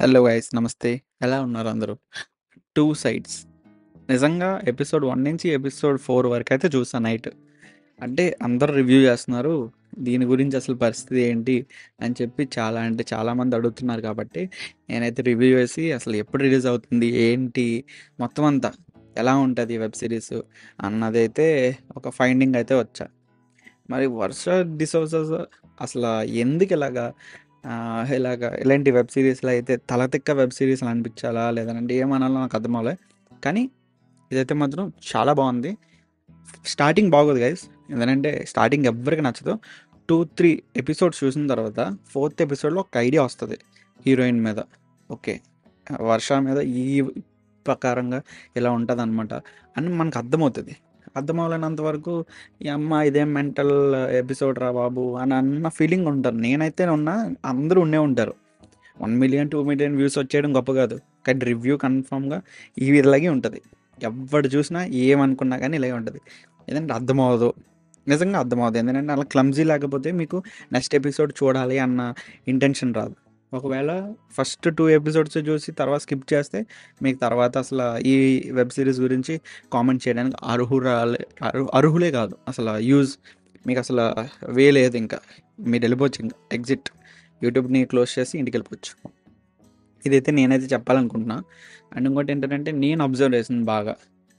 hello guys నమస్తే ఎలా ఉన్నారు అందరూ టూ సైడ్స్ నిజంగా ఎపిసోడ్ వన్ నుంచి ఎపిసోడ్ ఫోర్ వరకు అయితే చూసాను నైట్ అంటే అందరూ రివ్యూ చేస్తున్నారు దీని గురించి అసలు పరిస్థితి ఏంటి అని చెప్పి చాలా అంటే చాలామంది అడుగుతున్నారు కాబట్టి నేనైతే రివ్యూ చేసి అసలు ఎప్పుడు రిలీజ్ అవుతుంది ఏంటి మొత్తం అంతా ఎలా ఉంటుంది వెబ్ సిరీస్ అన్నదైతే ఒక ఫైండింగ్ అయితే వచ్చా మరి వర్ష డిసోజస్ అసలు ఎందుకు ఇలాగా ఆ, ఇలాగా ఇలాంటి వెబ్ సిరీస్లో అయితే తలతిక్క వెబ్ సిరీస్లు అనిపించాలా లేదంటే ఏమనాలో నాకు అర్థం అవ్వలే కానీ ఇదైతే మాత్రం చాలా బాగుంది స్టార్టింగ్ బాగోదు గైస్ ఎందుకంటే స్టార్టింగ్ ఎవరికి నచ్చదు టూ త్రీ ఎపిసోడ్స్ చూసిన తర్వాత ఫోర్త్ ఎపిసోడ్లో ఒక ఐడియా వస్తుంది హీరోయిన్ మీద ఓకే వర్ష మీద ఈ ప్రకారంగా ఇలా ఉంటుంది అనమాట అని మనకు అర్థమవుతుంది అర్థం అవ్వలేనంత వరకు ఈ అమ్మ ఇదేం మెంటల్ ఎపిసోడ్ రా బాబు అని అన్న ఫీలింగ్ ఉంటారు నేనైతే ఉన్నా అందరూ ఉండే ఉంటారు one million two million views వచ్చేయడం గొప్ప కాదు కానీ రివ్యూ కన్ఫామ్గా ఈ ఇలాగే ఉంటుంది ఎవడు చూసినా ఏమనుకున్నా కానీ ఇలాగే ఉంటుంది ఎందుకంటే అర్థమవదు నిజంగా అర్థమవుతుంది ఎందుకంటే అలా క్లమ్జీ లేకపోతే మీకు నెక్స్ట్ ఎపిసోడ్ చూడాలి అన్న ఇంటెన్షన్ రాదు ఒకవేళ ఫస్ట్ టూ ఎపిసోడ్స్ చూసి తర్వాత స్కిప్ చేస్తే మీకు తర్వాత అసలు ఈ వెబ్ సిరీస్ గురించి కామెంట్ చేయడానికి అర్హురాలే అర్హు అర్హులే కాదు అసలు యూజ్ మీకు అసలు వే లేదు ఇంకా మీరు వెళ్ళిపోవచ్చు ఇంకా ఎగ్జిట్ యూట్యూబ్ని క్లోజ్ చేసి ఇంటికి వెళ్ళిపోవచ్చు ఇదైతే నేనైతే చెప్పాలనుకుంటున్నా అండ్ ఇంకోటి ఏంటంటే నేను అబ్జర్వ్ చేసింది బాగా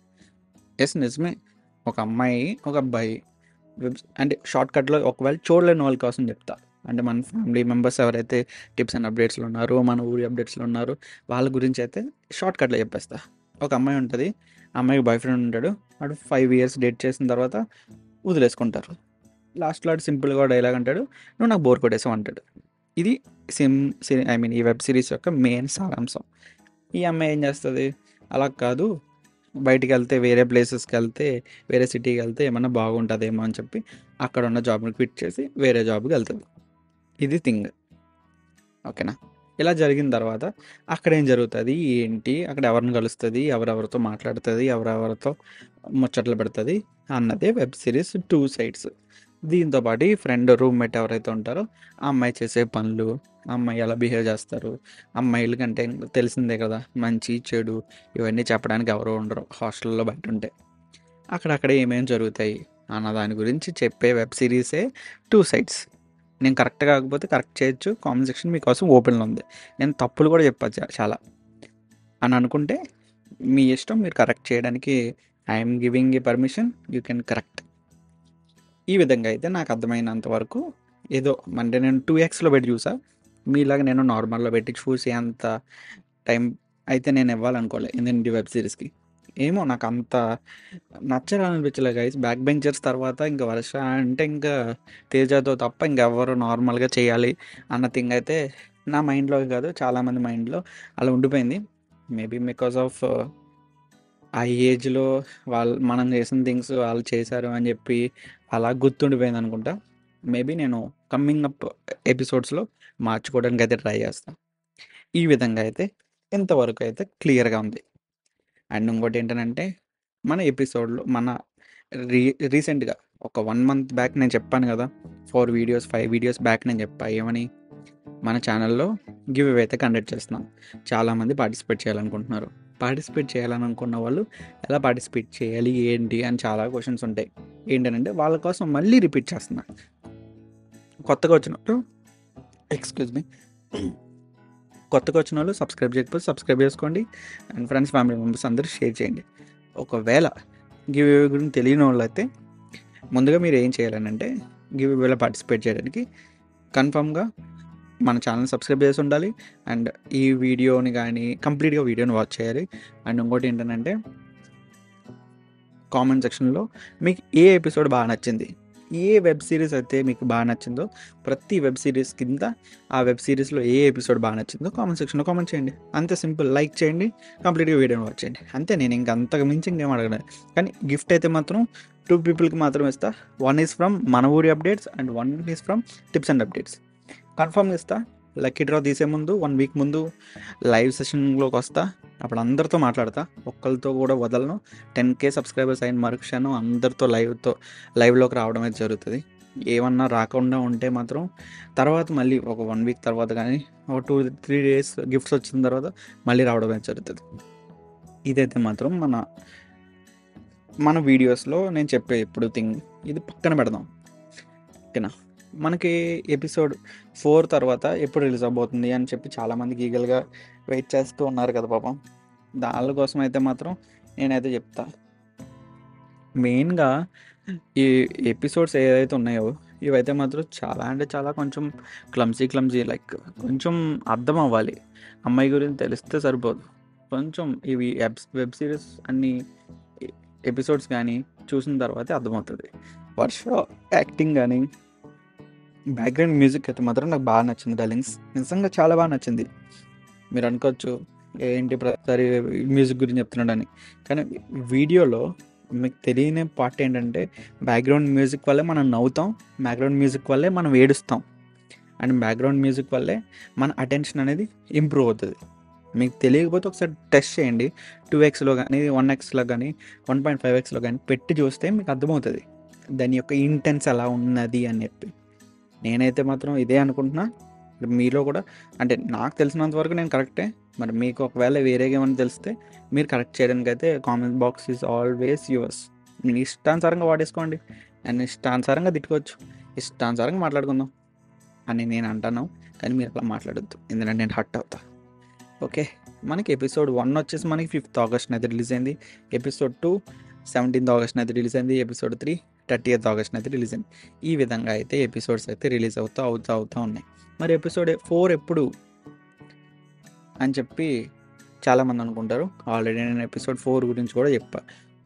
ఎస్ నిజమే ఒక అమ్మాయి ఒక అబ్బాయి వెబ్ అంటే షార్ట్ కట్లో ఒకవేళ చూడలేని వాళ్ళ కోసం చెప్తా అంటే మన ఫ్యామిలీ మెంబర్స్ ఎవరైతే టిప్స్ అండ్ అప్డేట్స్లో ఉన్నారో మన ఊరి అప్డేట్స్లో ఉన్నారో వాళ్ళ గురించి అయితే షార్ట్ కట్లో చెప్పేస్తా ఒక అమ్మాయి ఉంటుంది ఆ అమ్మాయికి బాయ్ ఫ్రెండ్ ఉంటాడు వాడు ఫైవ్ ఇయర్స్ డేట్ చేసిన తర్వాత వదిలేసుకుంటారు లాస్ట్లో వాడు సింపుల్గా డైలాగ్ అంటాడు నువ్వు నాకు బోర్ కొట్టేసావు అంటాడు ఇది సిమ్ ఐ మీన్ ఈ వెబ్ సిరీస్ యొక్క మెయిన్ సారాంశం ఈ అమ్మాయి ఏం చేస్తుంది అలా కాదు బయటికి వెళ్తే వేరే ప్లేసెస్కి వెళ్తే వేరే సిటీకి వెళ్తే ఏమన్నా బాగుంటుందేమో అని చెప్పి అక్కడ ఉన్న జాబ్ని క్విట్ చేసి వేరే జాబ్కి వెళ్తుంది ఇది థింగ్ ఓకేనా ఇలా జరిగిన తర్వాత అక్కడ ఏం జరుగుతుంది ఏంటి అక్కడ ఎవరిని కలుస్తుంది ఎవరెవరితో మాట్లాడుతుంది ఎవరెవరితో ముచ్చట్లు పెడుతుంది అన్నదే వెబ్ సిరీస్ టూ సైడ్స్ దీంతో పాటు ఈ ఫ్రెండ్ రూమ్మేట్ ఎవరైతే ఉంటారో ఆ అమ్మాయి చేసే పనులు ఆ అమ్మాయి ఎలా బిహేవ్ చేస్తారు అమ్మాయిల కంటే తెలిసిందే కదా మంచి చెడు ఇవన్నీ చెప్పడానికి ఎవరు ఉండరు హాస్టల్లో బయట ఉంటే అక్కడక్కడ ఏమేమి జరుగుతాయి అన్న దాని గురించి చెప్పే వెబ్ సిరీసే టూ సైడ్స్ నేను కరెక్ట్ కాకపోతే కరెక్ట్ చేయొచ్చు కామెంట్ సెక్షన్ మీకోసం ఓపెన్లో ఉంది నేను తప్పులు కూడా చెప్పచ్చు చాలా అని అనుకుంటే మీ ఇష్టం మీరు కరెక్ట్ చేయడానికి I'm giving a permission you can correct ఈ విధంగా అయితే నాకు అర్థమైనంత వరకు ఏదో అంటే నేను టూ ఎక్స్లో పెట్టి చూసా మీలాగా నేను నార్మల్లో పెట్టి చూసి అంత టైం అయితే నేను ఇవ్వాలనుకోలే ఎందుకంటే వెబ్ సిరీస్కి ఏమో నాకు అంత నచ్చాలనిపించలే గైస్ బ్యాక్ బెంచర్స్ తర్వాత ఇంకా వర్ష అంటే ఇంకా తేజతో తప్ప ఇంకెవ్వరు నార్మల్గా చేయాలి అన్న థింగ్ అయితే నా మైండ్లో కాదు చాలామంది మైండ్లో అలా ఉండిపోయింది మేబీ బికాస్ ఆఫ్ ఆ ఏజ్లో వాళ్ళు మనం చేసిన థింగ్స్ వాళ్ళు చేశారు అని చెప్పి అలా గుర్తుండిపోయింది అనుకుంటా మేబీ నేను కమ్మింగ్ అప్ ఎపిసోడ్స్లో మార్చుకోవడానికి అయితే ట్రై చేస్తాను ఈ విధంగా అయితే ఇంతవరకు అయితే క్లియర్గా ఉంది అండ్ ఇంకోటి ఏంటంటే మన ఎపిసోడ్లో మన రీ రీసెంట్గా ఒక వన్ మంత్ బ్యాక్ నేను చెప్పాను కదా four videos five videos back నేను చెప్పా ఏమని మన ఛానల్లో గివ్ అవే అయితే కండక్ట్ చేస్తున్నాం చాలామంది పార్టిసిపేట్ చేయాలనుకుంటున్నారు పార్టిసిపేట్ చేయాలనుకున్న వాళ్ళు ఎలా పార్టిసిపేట్ చేయాలి ఏంటి అని చాలా క్వశ్చన్స్ ఉంటాయి ఏంటంటే వాళ్ళ కోసం మళ్ళీ రిపీట్ చేస్తున్నా కొత్తగా వచ్చినట్టు ఎక్స్క్యూజ్ మీ కొత్తగా వచ్చిన వాళ్ళు సబ్స్క్రైబ్ చేయకపోతే సబ్స్క్రైబ్ చేసుకోండి అండ్ ఫ్రెండ్స్ ఫ్యామిలీ మెంబర్స్ అందరూ షేర్ చేయండి ఒకవేళ గివ్ అవే గురించి తెలియని వాళ్ళు అయితే ముందుగా మీరు ఏం చేయాలని అంటే గివ్ అవేలో పార్టిసిపేట్ చేయడానికి కన్ఫామ్గా మన ఛానల్ సబ్స్క్రైబ్ చేసి ఉండాలి అండ్ ఈ వీడియోని కానీ కంప్లీట్గా వీడియోని వాచ్ చేయాలి అండ్ ఇంకోటి ఏంటంటే కామెంట్ సెక్షన్లో మీకు ఏ ఎపిసోడ్ బాగా నచ్చింది ఏ వెబ్ సిరీస్ అయితే మీకు బాగా నచ్చిందో ప్రతి వెబ్ సిరీస్ కింద ఆ వెబ్ సిరీస్లో ఏ ఎపిసోడ్ బాగా నచ్చిందో కామెంట్ సెక్షన్లో కామెంట్ చేయండి అంతే సింపుల్ లైక్ చేయండి కంప్లీట్గా వీడియోని వాచ్ చేయండి అంతే నేను ఇంకా అంతకు మించి ఇంకేం అడగలేదు కానీ గిఫ్ట్ అయితే మాత్రం టూ పీపుల్కి మాత్రం ఇస్తా వన్ ఈజ్ ఫ్రమ్ మన ఊరి updates and one is from tips and updates confirm ఇస్తా లక్కీ డ్రా తీసే ముందు వన్ వీక్ ముందు లైవ్ సెషన్లోకి వస్తా అప్పుడు అందరితో మాట్లాడతా ఒక్కరితో కూడా వదలను టెన్ కే సబ్స్క్రైబర్స్ అయిన మరుక్షణం అందరితో లైవ్తో లైవ్లోకి రావడం అయితే జరుగుతుంది ఏమన్నా రాకుండా ఉంటే మాత్రం తర్వాత మళ్ళీ ఒక వన్ వీక్ తర్వాత కానీ ఒక టూ త్రీ డేస్ గిఫ్ట్స్ వచ్చిన తర్వాత మళ్ళీ రావడం అయితే జరుగుతుంది ఇదైతే మాత్రం మన మన వీడియోస్లో నేను చెప్పే ఎప్పుడు థింగ్ ఇది పక్కన పెడదాం ఓకేనా మనకి ఎపిసోడ్ ఫోర్ తర్వాత ఎప్పుడు రిలీజ్ అవబోతుంది అని చెప్పి చాలామంది గీగల్గా వెయిట్ చేస్తూ ఉన్నారు కదా పాపం దాని కోసం అయితే మాత్రం నేనైతే చెప్తా మెయిన్గా ఈ ఎపిసోడ్స్ ఏదైతే ఉన్నాయో ఇవైతే మాత్రం చాలా అంటే చాలా కొంచెం క్లమ్సీ క్లమ్సీ లైక్ కొంచెం అర్థం అవ్వాలి అమ్మాయి గురించి తెలిస్తే సరిపోదు కొంచెం ఇవి వెబ్ వెబ్ సిరీస్ అన్ని ఎపిసోడ్స్ కానీ చూసిన తర్వాతే అర్థమవుతుంది వర్ష యాక్టింగ్ కానీ బ్యాక్గ్రౌండ్ మ్యూజిక్ అయితే మాత్రం నాకు బాగా నచ్చింది డలింగ్స్ నిజంగా చాలా బాగా నచ్చింది మీరు అనుకోవచ్చు ఏంటి ప్రతిసారి మ్యూజిక్ గురించి చెప్తున్నాడని కానీ వీడియోలో మీకు తెలియని పార్ట్ ఏంటంటే బ్యాక్గ్రౌండ్ మ్యూజిక్ వల్లే మనం నవ్వుతాం బ్యాక్గ్రౌండ్ మ్యూజిక్ వల్లే మనం ఏడుస్తాం అండ్ బ్యాక్గ్రౌండ్ మ్యూజిక్ వల్లే మన అటెన్షన్ అనేది ఇంప్రూవ్ అవుతుంది మీకు తెలియకపోతే ఒకసారి టెస్ట్ చేయండి టూ ఎక్స్లో కానీ వన్ ఎక్స్లో కానీ వన్ పాయింట్ ఫైవ్ ఎక్స్లో కానీ పెట్టి చూస్తే మీకు అర్థమవుతుంది దాని యొక్క ఇంటెన్స్ ఎలా ఉన్నది అని చెప్పి నేనైతే మాత్రం ఇదే అనుకుంటున్నా ఇప్పుడు మీలో కూడా అంటే నాకు తెలిసినంత వరకు నేను కరెక్టే మరి మీకు ఒకవేళ వేరేగా ఏమైనా తెలిస్తే మీరు కరెక్ట్ చేయడానికి అయితే comment box is always yours మీరు ఇష్టానుసారంగా వాడేసుకోండి అండ్ ఇష్టానుసారంగా తిట్టుకోవచ్చు ఇష్టానుసారంగా మాట్లాడుకుందాం అని నేను అంటాను కానీ మీరు అలా మాట్లాడొద్దు ఎందుకంటే నేను హట్ అవుతా ఓకే మనకి ఎపిసోడ్ వన్ వచ్చేసి మనకి ఫిఫ్త్ ఆగస్ట్ అయితే రిలీజ్ అయింది ఎపిసోడ్ టూ సెవెంటీన్త్ ఆగస్ట్ అయితే రిలీజ్ అయింది episode three thirty eighth August అయితే రిలీజ్ అయింది ఈ విధంగా అయితే ఎపిసోడ్స్ అయితే రిలీజ్ అవుతూ అవుతూ అవుతూ ఉన్నాయి మరి ఎపిసోడ్ ఫోర్ ఎప్పుడు అని చెప్పి చాలామంది అనుకుంటారు ఆల్రెడీ నేను ఎపిసోడ్ ఫోర్ గురించి కూడా చెప్పా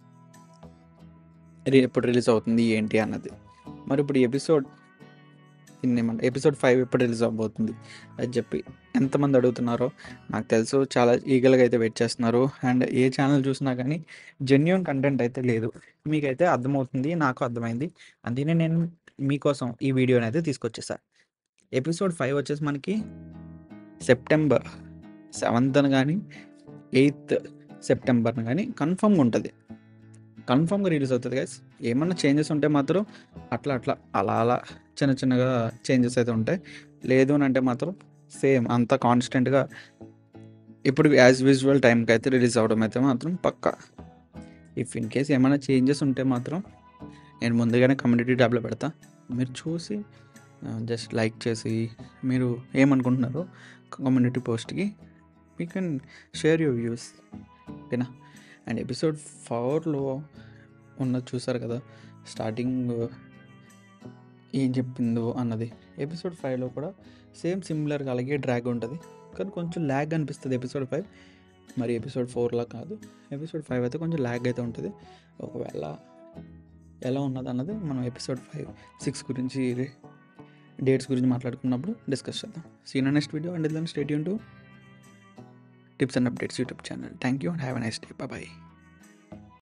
రి- ఎప్పుడు రిలీజ్ అవుతుంది ఏంటి అన్నది మరి ఇప్పుడు ఎపిసోడ్ ఏమంటే ఎపిసోడ్ ఫైవ్ ఎప్పుడు రిలీజ్ అవబోతుంది అని చెప్పి ఎంతమంది అడుగుతున్నారో నాకు తెలుసు చాలా ఈగల్గా అయితే వెయిట్ చేస్తున్నారు అండ్ ఏ ఛానల్ చూసినా కానీ జెన్యున్ కంటెంట్ అయితే లేదు మీకైతే అర్థమవుతుంది నాకు అర్థమైంది అందుకనే నేను మీకోసం ఈ వీడియోని అయితే తీసుకొచ్చేసా ఎపిసోడ్ ఫైవ్ వచ్చేసి మనకి సెప్టెంబర్ సెవెంత్న కానీ ఎయిత్ సెప్టెంబర్ని కానీ కన్ఫర్మ్గా ఉంటుంది కన్ఫర్మ్గా రిలీజ్ అవుతుంది గైస్ ఏమన్నా చేంజెస్ ఉంటే మాత్రం అట్లా అట్లా అలా అలా చిన్న చిన్నగా చేంజెస్ అయితే ఉంటాయి లేదు అని అంటే మాత్రం సేమ్ అంత కాన్స్టెంట్గా ఇప్పుడు యాజ్ విజువల్ టైంకి అయితే రిలీజ్ అవ్వడం అయితే మాత్రం పక్కా ఇఫ్ ఇన్ కేస్ ఏమైనా చేంజెస్ ఉంటే మాత్రం నేను ముందుగానే కమ్యూనిటీ ట్యాబ్లో పెడతా మీరు చూసి జస్ట్ లైక్ చేసి మీరు ఏమనుకుంటున్నారో కమ్యూనిటీ పోస్ట్కి you can share your views ఓకేనా అండ్ ఎపిసోడ్ ఫోర్లో ఉన్నది చూసారు కదా స్టార్టింగ్ ఏం చెప్పిందో అన్నది ఎపిసోడ్ ఫైవ్లో కూడా సేమ్ సిమిలర్గా అలాగే డ్రాగ్ ఉంటుంది కానీ కొంచెం ల్యాగ్ అనిపిస్తుంది ఎపిసోడ్ ఫైవ్ మరి ఎపిసోడ్ ఫోర్లా కాదు ఎపిసోడ్ ఫైవ్ అయితే కొంచెం ల్యాగ్ అయితే ఉంటుంది ఒకవేళ ఎలా ఉన్నది అన్నది మనం ఎపిసోడ్ ఫైవ్ సిక్స్ గురించి డేట్స్ గురించి మాట్లాడుకున్నప్పుడు డిస్కస్ చేద్దాం seen next video and then stay యూన్ to tips and updates YouTube channel thank you and have a nice day bye